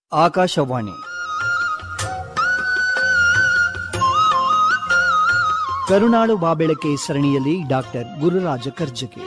ಆಕಾಶವಾಣಿ ಕರುನಾಡು ಬಾಬೆಳಕೆ ಸರಣಿಯಲ್ಲಿ ಡಾಕ್ಟರ್ ಗುರುರಾಜ ಕರ್ಜಗಿ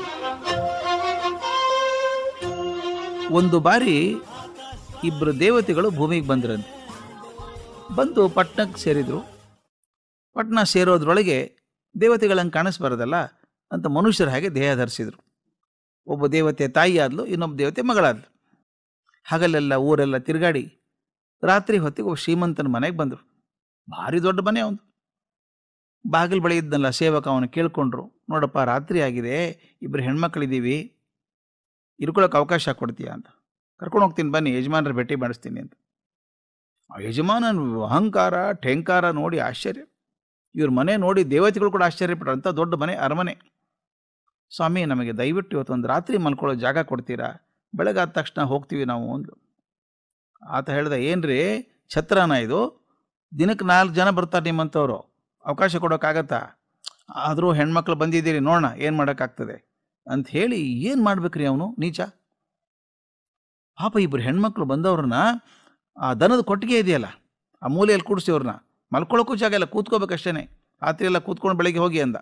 ಒಂದು ಬಾರಿ ಇಬ್ಬರು ದೇವತೆಗಳು ಭೂಮಿಗೆ ಬಂದ್ರಂತೆ ಬಂದು ಪಟ್ಟಣಕ್ಕೆ ಸೇರಿದ್ರು ಪಟ್ಟಣ ಸೇರೋದ್ರೊಳಗೆ ದೇವತೆಗಳಂಗೆ ಕಾಣಿಸ್ಬಾರ್ದಲ್ಲ ಅಂತ ಮನುಷ್ಯರ ಹಾಗೆ ದೇಹ ಧರಿಸಿದ್ರು ಒಬ್ಬ ದೇವತೆ ತಾಯಿ ಆದ್ಲು ಇನ್ನೊಬ್ಬ ದೇವತೆ ಮಗಳಾದ್ಲು ಹಗಲೆಲ್ಲ ಊರೆಲ್ಲ ತಿರುಗಾಡಿ ರಾತ್ರಿ ಹೊತ್ತಿಗೆ ಒಬ್ಬ ಶ್ರೀಮಂತನ ಮನೆಗೆ ಬಂದರು ಭಾರಿ ದೊಡ್ಡ ಮನೆ ಅವನು ಬಾಗಿಲು ಬಳಿ ಇದ್ನಲ್ಲ ಸೇವಕ ಅವನು ಕೇಳ್ಕೊಂಡ್ರು ನೋಡಪ್ಪ ರಾತ್ರಿ ಆಗಿದೆ ಇಬ್ಬರು ಹೆಣ್ಮಕ್ಳಿದ್ದೀವಿ ಇರ್ಕೊಳಕ್ಕೆ ಅವಕಾಶ ಕೊಡ್ತೀಯಾ ಅಂತ ಕರ್ಕೊಂಡು ಹೋಗ್ತೀನಿ ಬನ್ನಿ ಯಜಮಾನರ ಭೇಟಿ ಮಾಡಿಸ್ತೀನಿ ಅಂತ ಆ ಯಜಮಾನನ ಅಹಂಕಾರ ಠೇಂಕಾರ ನೋಡಿ ಆಶ್ಚರ್ಯ ಇವ್ರ ಮನೆ ನೋಡಿ ದೇವತೆಗಳು ಕೂಡ ಆಶ್ಚರ್ಯಪಟ್ರು ಅಂಥ ದೊಡ್ಡ ಮನೆ ಅರಮನೆ ಸ್ವಾಮಿ ನಮಗೆ ದಯವಿಟ್ಟು ಇವತ್ತೊಂದು ರಾತ್ರಿ ಮಲ್ಕೊಳ್ಳೋ ಜಾಗ ಕೊಡ್ತೀರಾ ಬೆಳಗಾದ ತಕ್ಷಣ ಹೋಗ್ತೀವಿ ನಾವು ಅಂದ್ರು ಆತ ಹೇಳ್ದ ಏನ್ರಿ ಛತ್ರನ ಇದು ದಿನಕ್ಕೆ ನಾಲ್ಕು ಜನ ಬರ್ತಾರೆ ನಿಮ್ಮಂಥವ್ರು ಅವಕಾಶ ಕೊಡೋಕ್ಕಾಗತ್ತಾ ಆದರೂ ಹೆಣ್ಮಕ್ಳು ಬಂದಿದ್ದೀರಿ ನೋಡೋಣ ಏನು ಮಾಡೋಕ್ಕಾಗ್ತದೆ ಅಂತ ಹೇಳಿ ಏನು ಮಾಡ್ಬೇಕ್ರಿ ಅವನು ನೀಚ ಪಾಪ ಇಬ್ಬರು ಹೆಣ್ಮಕ್ಳು ಬಂದವ್ರನ್ನ ಆ ದನದ ಕೊಟ್ಟಿಗೆ ಇದೆಯಲ್ಲ ಆ ಮೂಲೆಯಲ್ಲಿ ಕೂಡಿಸಿ ಅವ್ರನ್ನ ಮಲ್ಕೊಳ್ಳೋಕ್ಕೂ ಜಾಗ ಇಲ್ಲ ಕೂತ್ಕೋಬೇಕಷ್ಟೇನೆ ರಾತ್ರಿ ಎಲ್ಲ ಕೂತ್ಕೊಂಡು ಬೆಳಿಗ್ಗೆ ಹೋಗಿ ಅಂದ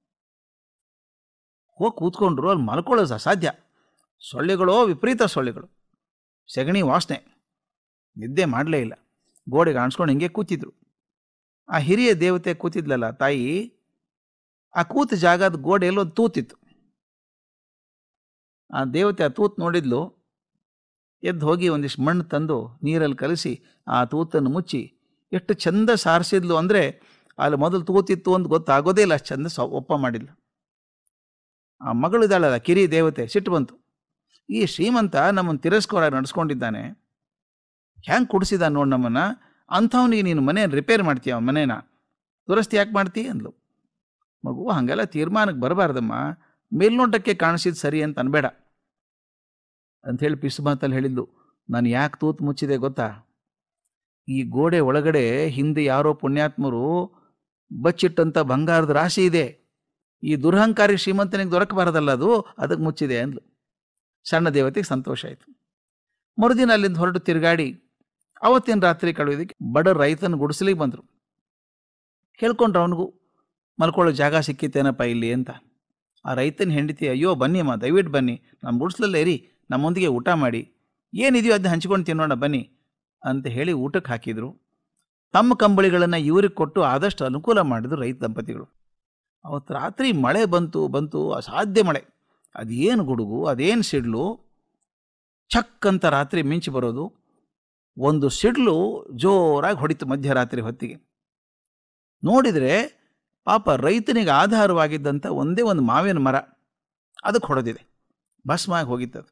ಹೋಗಿ ಕೂತ್ಕೊಂಡ್ರು ಅಲ್ಲಿ ಮಲ್ಕೊಳ್ಳೋದು ಅಸಾಧ್ಯ ಸೊಳ್ಳೆಗಳು ವಿಪರೀತ ಸೊಳ್ಳೆಗಳು ಸೆಗಣಿ ವಾಸನೆ ನಿದ್ದೆ ಮಾಡಲೇ ಇಲ್ಲ ಗೋಡೆಗೆ ಅಣಿಸ್ಕೊಂಡು ಹಿಂಗೆ ಕೂತಿದ್ರು ಆ ಹಿರಿಯ ದೇವತೆ ಕೂತಿದ್ಲಲ್ಲ ತಾಯಿ ಆ ಕೂತ ಜಾಗದ ಗೋಡೆಯಲ್ಲಿ ಒಂದು ತೂತಿತ್ತು ಆ ದೇವತೆ ಆ ತೂತ್ ನೋಡಿದ್ಲು ಎದ್ದು ಹೋಗಿ ಒಂದಿಷ್ಟು ಮಣ್ಣು ತಂದು ನೀರಲ್ಲಿ ಕಲಸಿ ಆ ತೂತನ್ನು ಮುಚ್ಚಿ ಎಷ್ಟು ಚಂದ ಸಾರಿಸಿದ್ಲು ಅಂದರೆ ಅಲ್ಲಿ ಮೊದಲು ತೂತಿತ್ತು ಅಂತ ಗೊತ್ತಾಗೋದೇ ಇಲ್ಲ ಅಷ್ಟು ಚಂದ ಸ ಒಪ್ಪ ಮಾಡಿದ್ಲು ಆ ಮಗಳು ಇದ್ದಾಳಲ್ಲ ಕಿರಿ ದೇವತೆ ಸಿಟ್ಟು ಬಂತು ಈ ಶ್ರೀಮಂತ ನಮ್ಮನ್ನು ತಿರಸ್ಕಾರ ನಡೆಸ್ಕೊಂಡಿದ್ದಾನೆ ಹ್ಯಾಂಗೆ ಕುಡಿಸಿದ ನೋಡಿ ನಮ್ಮನ್ನು ಅಂಥವನಿಗೆ ನೀನು ಮನೆ ರಿಪೇರ್ ಮಾಡ್ತೀಯ ಅವನ ಮನೇನ ದುರಸ್ತಿ ಯಾಕೆ ಮಾಡ್ತೀಯ ಅಂದ್ಲು ಮಗು ಹಾಗೆಲ್ಲ ತೀರ್ಮಾನಕ್ಕೆ ಬರಬಾರ್ದಮ್ಮ ಮೇಲ್ನೋಟಕ್ಕೆ ಕಾಣಿಸಿದ್ ಸರಿ ಅಂತ ಅನ್ಬೇಡ ಅಂಥೇಳಿ ಪಿಸು ಮಾತಲ್ಲಿ ಹೇಳಿದ್ಲು ನಾನು ಯಾಕೆ ತೂತು ಮುಚ್ಚಿದೆ ಗೊತ್ತಾ ಈ ಗೋಡೆ ಒಳಗಡೆ ಹಿಂದೆ ಯಾರೋ ಪುಣ್ಯಾತ್ಮರು ಬಚ್ಚಿಟ್ಟಂಥ ಬಂಗಾರದ ರಾಶಿ ಇದೆ ಈ ದುರಹಂಕಾರಿ ಶ್ರೀಮಂತನಿಗೆ ದೊರಕಬಾರದಲ್ಲ ಅದು ಅದಕ್ಕೆ ಮುಚ್ಚಿದೆ ಅಂದ್ಲು ಸಣ್ಣ ದೇವತೆಗೆ ಸಂತೋಷ ಆಯಿತು ಮರುದಿನ ಅಲ್ಲಿಂದ ಹೊರಟು ತಿರುಗಾಡಿ ಅವತ್ತಿನ ರಾತ್ರಿ ಕಳೆಯೋದಕ್ಕೆ ಬಡ ರೈತನ ಗುಡಿಸಲಿಗೆ ಬಂದರು ಕೇಳ್ಕೊಂಡ್ರು ಅವನಿಗೂ ಮಲ್ಕೊಳ್ಳೋ ಜಾಗ ಸಿಕ್ಕಿತ್ತೇನಪ್ಪ ಇಲ್ಲಿ ಅಂತ ಆ ರೈತನ ಹೆಂಡತಿ ಅಯ್ಯೋ ಬನ್ನಿ ಅಮ್ಮ ದಯವಿಟ್ಟು ಬನ್ನಿ ನಮ್ಮ ಗುಡಿಸ್ಲಲ್ಲೇ ಇರಿ ನಮ್ಮೊಂದಿಗೆ ಊಟ ಮಾಡಿ ಏನಿದೆಯೋ ಅದನ್ನ ಹಂಚ್ಕೊಂಡು ತಿನ್ನೋಣ ಬನ್ನಿ ಅಂತ ಹೇಳಿ ಊಟಕ್ಕೆ ಹಾಕಿದರು ತಮ್ಮ ಕಂಬಳಿಗಳನ್ನು ಇವ್ರಿಗೆ ಕೊಟ್ಟು ಆದಷ್ಟು ಅನುಕೂಲ ಮಾಡಿದ್ರು ರೈತ ದಂಪತಿಗಳು ಅವತ್ತು ರಾತ್ರಿ ಮಳೆ ಬಂತು ಬಂತು ಅಸಾಧ್ಯ ಮಳೆ ಅದೇನು ಗುಡುಗು ಅದೇನು ಸಿಡ್ಲು ಚಕ್ ಅಂತ ರಾತ್ರಿ ಮಿಂಚು ಬರೋದು ಒಂದು ಸಿಡ್ಲು ಜೋರಾಗಿ ಹೊಡಿತು ಮಧ್ಯರಾತ್ರಿ ಹೊತ್ತಿಗೆ ನೋಡಿದರೆ ಪಾಪ ರೈತನಿಗೆ ಆಧಾರವಾಗಿದ್ದಂಥ ಒಂದೇ ಒಂದು ಮಾವಿನ ಮರ ಅದಕ್ಕೆ ಹೊಡೆದಿದೆ ಭಸ್ಮಾಗಿ ಹೋಗಿತ್ತದು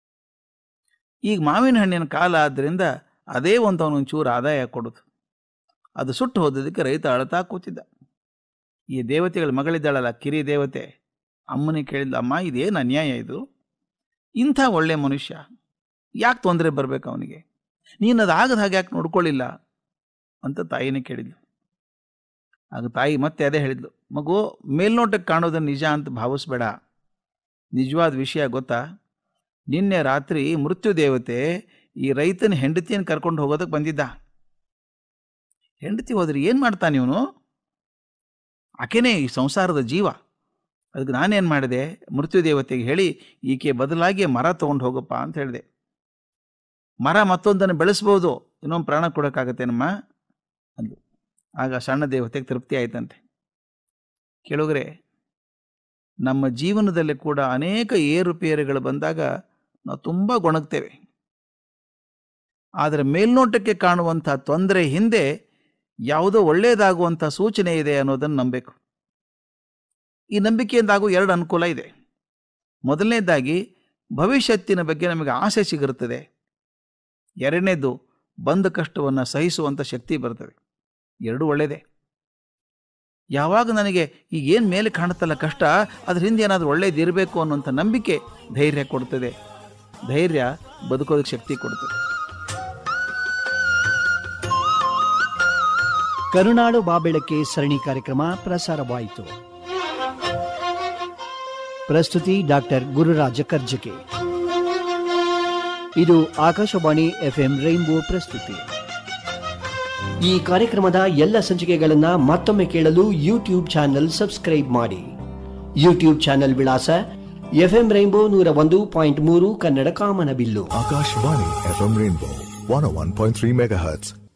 ಈಗ ಮಾವಿನ ಹಣ್ಣಿನ ಕಾಲ ಆದ್ದರಿಂದ ಅದೇ ಒಂದು ಅವನೊಂಚೂರು ಆದಾಯ ಕೊಡೋದು ಅದು ಸುಟ್ಟು ಹೋದದಕ್ಕೆ ರೈತ ಅಳತಾ ಕೂತಿದ್ದ ಈ ದೇವತೆಗಳ ಮಗಳಿದ್ದಾಳಲ್ಲ ಕಿರಿ ದೇವತೆ ಅಮ್ಮನಿಗೆ ಕೇಳಿದ್ಲ ಅಮ್ಮ ಇದೇನು ಅನ್ಯಾಯ ಇದು ಇಂಥ ಒಳ್ಳೆ ಮನುಷ್ಯ ಯಾಕೆ ತೊಂದರೆ ಬರಬೇಕು ಅವನಿಗೆ ನೀನು ಅದು ಆಗದ ಹಾಗೆ ಯಾಕೆ ನೋಡ್ಕೊಳ್ಳಿಲ್ಲ ಅಂತ ತಾಯಿನೇ ಕೇಳಿದ್ಲು ಆಗ ತಾಯಿ ಮತ್ತೆ ಅದೇ ಹೇಳಿದ್ಲು ಮಗು ಮೇಲ್ನೋಟಕ್ಕೆ ಕಾಣೋದನ್ನು ನಿಜ ಅಂತ ಭಾವಿಸ್ಬೇಡ ನಿಜವಾದ ವಿಷಯ ಗೊತ್ತಾ ನಿನ್ನೆ ರಾತ್ರಿ ಮೃತ್ಯು ದೇವತೆ ಈ ರೈತನ ಹೆಂಡತಿಯನ್ನು ಕರ್ಕೊಂಡು ಹೋಗೋದಕ್ಕೆ ಬಂದಿದ್ದ ಹೆಂಡತಿ ಹೋದ್ರೆ ಏನು ಮಾಡ್ತಾನೆ ಇವನು ಆಕೆನೇ ಈ ಸಂಸಾರದ ಜೀವ ಅದಕ್ಕೆ ನಾನೇನು ಮಾಡಿದೆ ಮೃತ್ಯು ದೇವತೆಗೆ ಹೇಳಿ ಈಕೆ ಬದಲಾಗಿ ಮರ ತೊಗೊಂಡು ಹೋಗಪ್ಪ ಅಂತ ಹೇಳಿದೆ ಮರ ಮತ್ತೊಂದನ್ನು ಬೆಳೆಸ್ಬೋದು ಇನ್ನೊಂದು ಪ್ರಾಣ ಕೊಡೋಕ್ಕಾಗತ್ತೇನಮ್ಮ ಅಂದು ಆಗ ಸಣ್ಣ ದೇವತೆಗೆ ತೃಪ್ತಿ ಆಯ್ತಂತೆ ಕೇಳುಗರೆ ನಮ್ಮ ಜೀವನದಲ್ಲಿ ಕೂಡ ಅನೇಕ ಏರುಪೇರುಗಳು ಬಂದಾಗ ನಾವು ತುಂಬ ಗೊಣಗ್ತೇವೆ ಆದರೆ ಮೇಲ್ನೋಟಕ್ಕೆ ಕಾಣುವಂಥ ತೊಂದರೆ ಹಿಂದೆ ಯಾವುದೋ ಒಳ್ಳೆಯದಾಗುವಂಥ ಸೂಚನೆ ಇದೆ ಅನ್ನೋದನ್ನು ನಂಬಬೇಕು ಈ ನಂಬಿಕೆಯಿಂದಾಗೂ ಎರಡು ಅನುಕೂಲ ಇದೆ ಮೊದಲನೇದಾಗಿ ಭವಿಷ್ಯತ್ತಿನ ಬಗ್ಗೆ ನಮಗೆ ಆಸೆ ಸಿಗಿರುತ್ತದೆ ಎರಡನೇದು ಬಂದ ಕಷ್ಟವನ್ನು ಸಹಿಸುವಂಥ ಶಕ್ತಿ ಬರ್ತದೆ ಎರಡೂ ಒಳ್ಳೆಯದೇ ಯಾವಾಗ ನನಗೆ ಈಗ ಏನು ಮೇಲೆ ಕಾಣುತ್ತಲ್ಲ ಕಷ್ಟ ಅದ್ರ ಹಿಂದೆ ಏನಾದರೂ ಒಳ್ಳೇದು ಇರಬೇಕು ಅನ್ನುವಂಥ ನಂಬಿಕೆ ಧೈರ್ಯ ಕೊಡ್ತದೆ ಧೈರ್ಯ ಬದುಕೋದಕ್ಕೆ ಶಕ್ತಿ ಕೊಡ್ತದೆ ಕರುನಾಡು ಬಾಬೆಳಕೆ ಸರಣಿ ಕಾರ್ಯಕ್ರಮ ಪ್ರಸಾರವಾಯಿತು ಪ್ರಸ್ತುತಿ ಡಾಕ್ಟರ್ ಗುರುರಾಜ ಕರ್ಜಕೆ ಇದು ಆಕಾಶವಾಣಿ ಎಫ್ಎಂ ರೈನ್ಬೋ ಪ್ರಸ್ತುತಿ ಈ ಕಾರ್ಯಕ್ರಮದ ಎಲ್ಲ ಸಂಚಿಕೆಗಳನ್ನ ಮತ್ತೊಮ್ಮೆ ಕೇಳಲು ಯೂಟ್ಯೂಬ್ ಚಾನೆಲ್ ಸಬ್ಸ್ಕ್ರೈಬ್ ಮಾಡಿ ಯೂಟ್ಯೂಬ್ ಚಾನೆಲ್ ವಿಳಾಸ ಎಫ್ಎಂ ರೈನ್ಬೋ ನೂರ ಒಂದು ಪಾಯಿಂಟ್ ಮೂರು ಕನ್ನಡ ಕಾಮನಬಿಲ್ಲು Akashvani FM Rainbow 101.3 MHz.